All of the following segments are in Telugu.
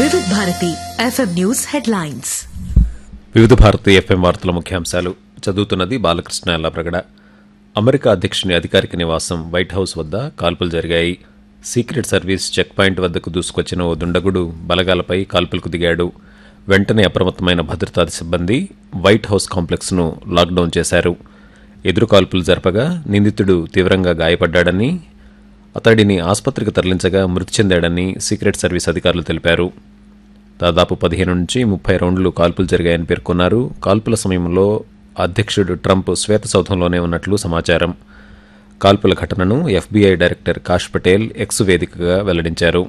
వివిధ భారతి ఎఫ్ఎం న్యూస్ హెడ్లైన్స్ వివిధ భారతి ఎఫ్ఎం వార్తల ముఖ్యాంశాలు చదువుతున్నది బాలకృష్ణ ఎల్లప్రగడ అమెరికా అధ్యక్షుని అధికారిక నివాసం వైట్ హౌస్ వద్ద కాల్పులు జరిగాయి సీక్రెట్ సర్వీస్ చెక్ పాయింట్ వద్దకు దూసుకొచ్చిన ఓ దుండగుడు బలగాలపై కాల్పులకు దిగాడు వెంటనే అప్రమత్తమైన భద్రతా సిబ్బంది వైట్ హౌస్ కాంప్లెక్స్ను లాక్డౌన్ చేశారు ఎదురు కాల్పులు జరపగా నిందితుడు తీవ్రంగా గాయపడ్డాడని అతడిని ఆసుపత్రికి తరలించగా మృతి చెందాడని సీక్రెట్ సర్వీస్ అధికారులు తెలిపారు దాదాపు పదిహేను నుంచి ముప్పై రౌండ్లు కాల్పులు జరిగాయని పేర్కొన్నారు కాల్పుల సమయంలో అధ్యక్షుడు ట్రంప్ శ్వేత సౌధంలోనే ఉన్నట్లు సమాచారం కాల్పుల ఘటనను FBI director Kash Patel X వేదికగా వెల్లడించారు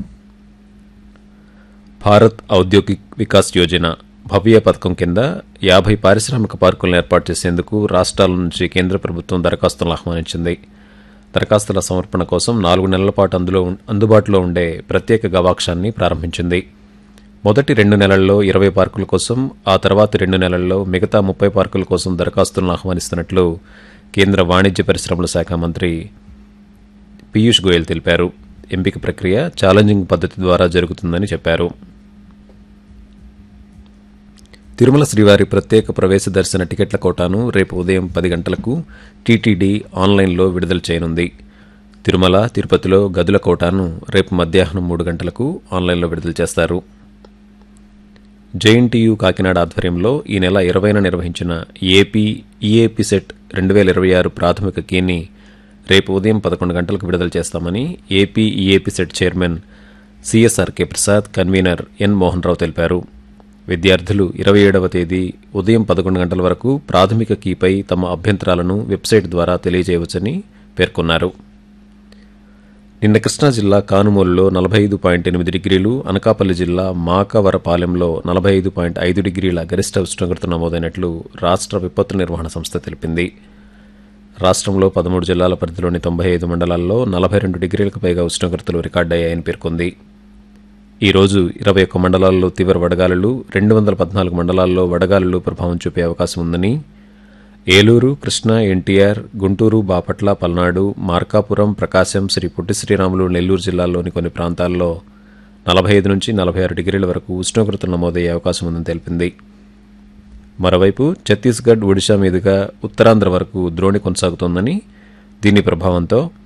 భారత్ ఔద్యోగిక్ వికాస్ యోజన భవ్య పథకం కింద యాభై పారిశ్రామిక పార్కులను ఏర్పాటు చేసేందుకు రాష్ట్రాల నుంచి కేంద్ర ప్రభుత్వం దరఖాస్తులను ఆహ్వానించింది దరఖాస్తుల సమర్పణ కోసం నాలుగు నెలల పాటు అందులో ఉం- అందుబాటులో ఉండే ప్రత్యేక గవాక్షాన్ని ప్రారంభించింది మొదటి రెండు నెలల్లో ఇరవై పార్కుల కోసం ఆ తర్వాతి రెండు నెలల్లో మిగతా ముప్పై పార్కుల కోసం దరఖాస్తులను ఆహ్వానిస్తున్నట్లు కేంద్ర వాణిజ్య పరిశ్రమల శాఖ మంత్రి పీయూష్ గోయల్ తెలిపారు ఎంపిక ప్రక్రియ ఛాలెంజింగ్ పద్ధతి ద్వారా జరుగుతుందని చెప్పారు తిరుమల శ్రీవారి ప్రత్యేక ప్రవేశ దర్శన టికెట్ల కోటాను రేపు ఉదయం పది గంటలకు టీటీడీ ఆన్లైన్లో విడుదల చేయనుంది తిరుమల తిరుపతిలో గదుల కోటాను రేపు మధ్యాహ్నం మూడు గంటలకు ఆన్లైన్లో విడుదల చేస్తారు జేఎన్టీయూ కాకినాడ ఆధ్వర్యంలో ఈ నెల ఇరవైన నిర్వహించిన ఏపీ ఈఏపీ సెట్ రెండు వేల ఇరవై ఆరు ప్రాథమిక కీని రేపు ఉదయం పదకొండు గంటలకు విడుదల చేస్తామని AP EAP CET chairman CSRK Prasad convener N Mohan Rao తెలిపారు విద్యార్థులు ఇరవై ఏడవ తేదీ ఉదయం పదకొండు గంటల వరకు ప్రాథమిక కీపై తమ అభ్యంతరాలను వెబ్సైట్ ద్వారా తెలియజేయవచ్చని పేర్కొన్నారు నిన్న కృష్ణా జిల్లా కానుమూలులో నలభై ఐదు పాయింట్ ఎనిమిది డిగ్రీలు అనకాపల్లి జిల్లా మాకవరపాలెంలో నలభై ఐదు పాయింట్ ఐదు డిగ్రీల గరిష్ట ఉష్ణోగ్రత నమోదైనట్లు రాష్ట్ర విపత్తు నిర్వహణ సంస్థ తెలిపింది రాష్ట్రంలో పదమూడు జిల్లాల పరిధిలోని తొంభై ఐదు మండలాల్లో నలభై రెండు డిగ్రీలకు పైగా ఉష్ణోగ్రతలు రికార్డయ్యాయని పేర్కొంది ఈ రోజు ఇరవై ఒక్క మండలాల్లో తీవ్ర వడగాలులు రెండు వందల పద్నాలుగు మండలాల్లో వడగాలులు ప్రభావం చూపే అవకాశం ఉందని ఏలూరు కృష్ణా ఎన్టీఆర్ గుంటూరు బాపట్ల పల్నాడు మార్కాపురం ప్రకాశం శ్రీ పొట్టి శ్రీరాములు నెల్లూరు జిల్లాల్లోని కొన్ని ప్రాంతాల్లో నలభై ఐదు నుంచి నలభై ఆరు డిగ్రీల వరకు ఉష్ణోగ్రతలు నమోదయ్యే అవకాశం ఉందని తెలిపింది మరోవైపు ఛత్తీస్గఢ్ ఒడిశా మీదుగా ఉత్తరాంధ్ర వరకు ద్రోణి కొనసాగుతోందని దీని ప్రభావంతో